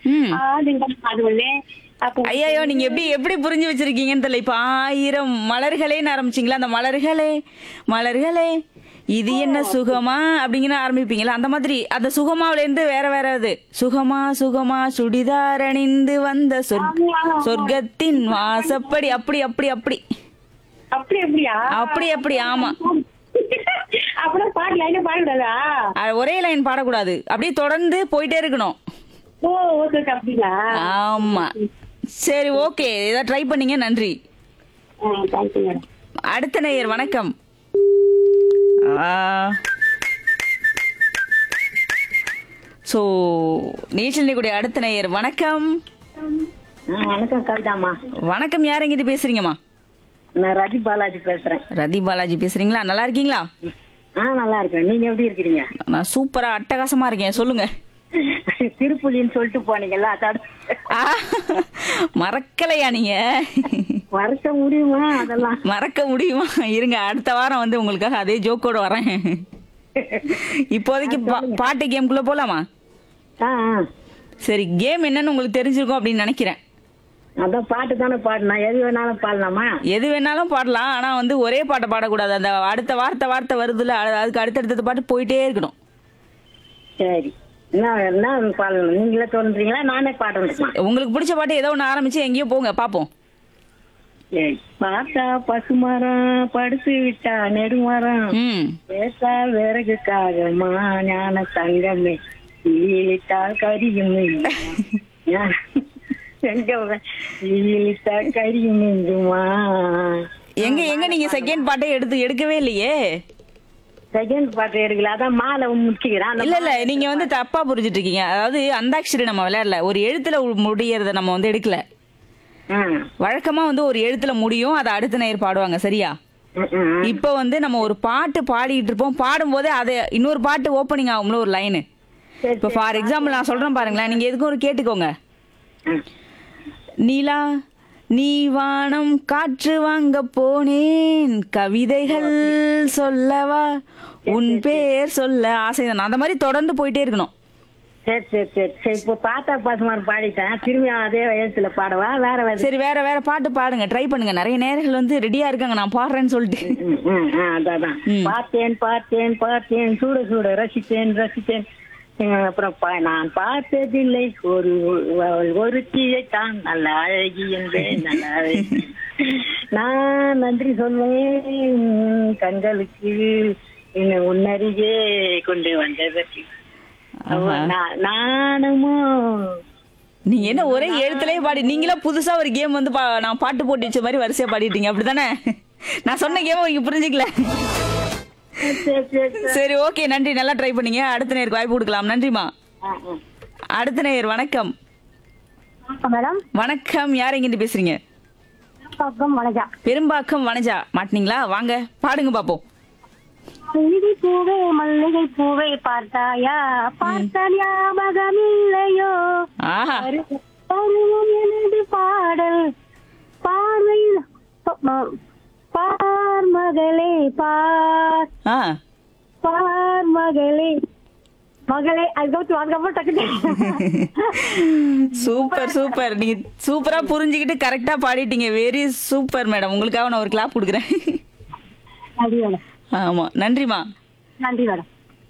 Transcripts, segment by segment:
ம். ஆடுங்க அது ஒண்ணு அப்போ ஐயோ நீங்க எப்படி எப்படி புரிஞ்சு வச்சிருக்கீங்கன்னு தெரியல இப்ப ஆயிரம் மலர்களேன்னு ஆரம்பிச்சீங்களா அந்த மலர்களே மலர்களே இது என்ன சுகமா அப்படிங்கிற ஆரம்பிப்பீங்களா அந்த மாதிரி அந்த சுகமாவுல இருந்து வேற வேற இது சுகமா சுகமா சுடிதார் அணிந்து வந்த சொர்க் சொர்க்கத்தின் வாசப்படி அப்படி அப்படி அப்படி அப்படி எப்படியா அப்படி அப்படி ஆமா அப்புறம் பாட்டு லைனா பாடக்கூடாதா அஹ் ஒரே லைன் பாடக்கூடாது அப்படியே தொடர்ந்து போயிட்டே இருக்கணும் ஓ ஓகே ஓகே, அப்படிங்களா ஆமா சரி ஓகே இதை ட்ரை பண்ணீங்க நன்றி தேங்க்யூ மேடம் அடுத்த நேயர் வணக்கம் ஸோ நீச்சல் கூடிய அடுத்த நேயர் வணக்கம் வணக்கம் கவிதாமா வணக்கம் யார் எங்கிட்ட பேசுறீங்கம்மா நான் ரதி பாலாஜி பேசுறேன் ரதி பாலாஜி பேசுறீங்களா நல்லா இருக்கீங்களா ஆ நல்லா இருக்கேன் நீங்க எப்படி இருக்கிறீங்க நான் சூப்பரா அட்டகாசமா இருக்கேன் சொல்லுங்க திருப்புலின்னு சொல்லிட்டு போனீங்கல்ல அதோட ஆ, மறக்கலையா நீங்க வருஷ முடியுமா அதெல்லாம் மறக்க முடியுமா இருங்க அடுத்த வாரம் வந்து உங்களுக்காக அதே ஜோக்கோட வரேன் இப்போதைக்கு பா- பாட்டு கேம்குள்ள போலாமா ஆ ஆ. சரி கேம் என்னன்னு உங்களுக்கு தெரிஞ்சிருக்கும் அப்படின்னு நினைக்கிறேன் அதான் பாட்டு தானே பாடணும் எது வேணாலும் பாடலாமா எது வேணாலும் பாடலாம் ஆனா வந்து ஒரே பாட்டை பாடக்கூடாது அந்த அடுத்த வார்த்தை வார்த்தை வருதுல அது- அதுக்கு அடுத்தடுத்த பாட்டு போயிட்டே இருக்கணும் சரி என்ன என்ன பாடணும் நீங்களே தோன்றீங்களா நானே பாடணுமா உங்களுக்கு பிடிச்ச பாட்டு ஏதோ ஒன்று ஆரம்பிச்சு எங்கேயோ போங்க பாப்போம் சரி பார்த்தா பசுமரம் படுத்து விட்டா நெடுமரம் ம் பேசா விறகுக்காகமா ஞான தங்கமே இழித்தால் கரியும் எங்க இழித்தால் கரியும் நெஞ்சுமா எங்க எங்க நீங்க செகண்ட் பாட்டை எடுத்து எடுக்கவே இல்லையே செகண்ட் பாட்டு எடுக்கல அதான் மாலை முக்கிக்கிறேன் இல்ல இல்ல நீங்க வந்து தப்பா புரிஞ்சிட்டு இருக்கீங்க அதாவது அந்தாக்ஷரி நம்ம விளையாடல ஒரு எழுத்துல முடியறத நம்ம வந்து எடுக்கல வழக்கமா வந்து ஒரு எழுத்துல முடியும் அதை அடுத்த நேர் பாடுவாங்க சரியா இப்போ வந்து நம்ம ஒரு பாட்டு பாடிட்டு இருப்போம் பாடும்போதே அதை இன்னொரு பாட்டு ஓப்பனிங் ஆகும்ல ஒரு லைனு இப்போ ஃபார் எக்ஸாம்பிள் நான் சொல்றேன் பாருங்களேன் நீங்க எதுக்கும் ஒரு கேட்டுக்கோங்க நிலா நீ வானம் காற்று வாங்க போனேன் கவிதைகள் சொல்லவா உன் பேர் சொல்ல ஆசைதான் அந்த மாதிரி தொடர்ந்து போயிட்டே இருக்கணும் சரி சரி சரி சரி இப்போ பார்த்தா பசுமார் பாடிட்டேன் திரும்பி அதே வயசுல பாடவா வேற வயசு சரி வேற வேற பாட்டு பாடுங்க ட்ரை பண்ணுங்க நிறைய நேரங்கள் வந்து ரெடியா இருக்காங்க நான் பாடுறேன்னு சொல்லிட்டு ம், ம், ஆ, அதான் அதான். ம். பார்த்தேன் பார்த்தேன் பார்த்தேன் சூட சூட ரசித்தேன் ரசித்தேன் ம், அப்புறம் பா- நான் பார்த்ததில்லை ஒரு ஒரு தான் நல்ல அழகி என்பேன் நல்ல அழகி நான் நன்றி சொல்வேன் உன் கண்களுக்கு என்னை உன்னருகே கொண்டு வந்ததற்கு ஆஹா. நா- நானுமோ நீங்க என்ன ஒரே எழுத்துலயே பாடி நீங்களா புதுசா ஒரு கேம் வந்து பா- நான் பாட்டு போட்டு வச்ச மாதிரி வரிசையா பாடிட்டீங்க அப்படிதானே நான் சொன்ன கேம் நீங்க புரிஞ்சுக்கல சரி சரி சரி. சரி ஓகே நன்றி நல்லா ட்ரை பண்ணீங்க அடுத்த நேருக்கு வாய்ப்பு கொடுக்கலாம் நன்றிமா ஆ, ஆ. அடுத்த நேயர் வணக்கம் மேடம் வணக்கம் யார் எங்கிட்டு பேசுறீங்க பக்கம் வணக்கம் பெரும்பாக்கம் வனஜா மாட்டினீங்களா வாங்க பாடுங்க பாப்போம் மல்லிகை பூவே மல்லிகை பூவை பார்த்தாயா பார்த்த ஞாபகம் இல்லையோ ஆஹா பருவம் எனது பாடல் பார்வை பார் மகளே பார் ஆ பார் மகளே மகளே அதுக்கப்புறம் அதுக்கப்புறம் டக்கு சூப்பர் சூப்பர் நீங்க சூப்பரா புரிஞ்சுக்கிட்டு கரெக்டா பாடிட்டீங்க வெரி சூப்பர் மேடம் உங்களுக்காக நான் ஒரு கிளாப் கொடுக்குறேன் நன்றி மேடம் ஆமா நன்றிமா நன்றி மேடம்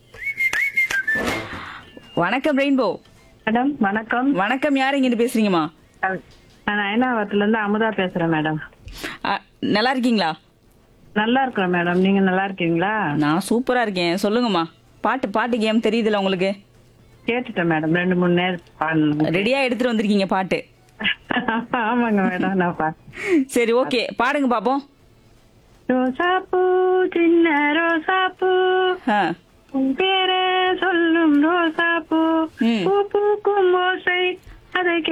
வணக்கம் ரெயின்போ மேடம் வணக்கம் வணக்கம் யார் இங்கிட்டு பேசுறீங்கம்மா நான் அயனாவரத்துல இருந்து அமுதா பேசுறேன் மேடம் ஆ, நல்லா இருக்கீங்களா நல்லா இருக்கிறேன் மேடம் நீங்க நல்லா இருக்கீங்களா நான் சூப்பரா இருக்கேன் சொல்லுங்கம்மா பாட்டு பாட்டு கேம் தெரியுதுல உங்களுக்கு கேட்டுட்டேன் மேடம் ரெண்டு மூணு நேரம் பாடணும் ரெடியா எடுத்துட்டு வந்திருக்கீங்க பாட்டு ஆமாங்க மேடம் நான் பா சரி ஓகே பாடுங்க பாப்போம் ரோசாப்பூ சின்ன ரோசாப்பூ ஆ, உன் பேரே சொல்லும் ரோசாப்பூ ம். பூ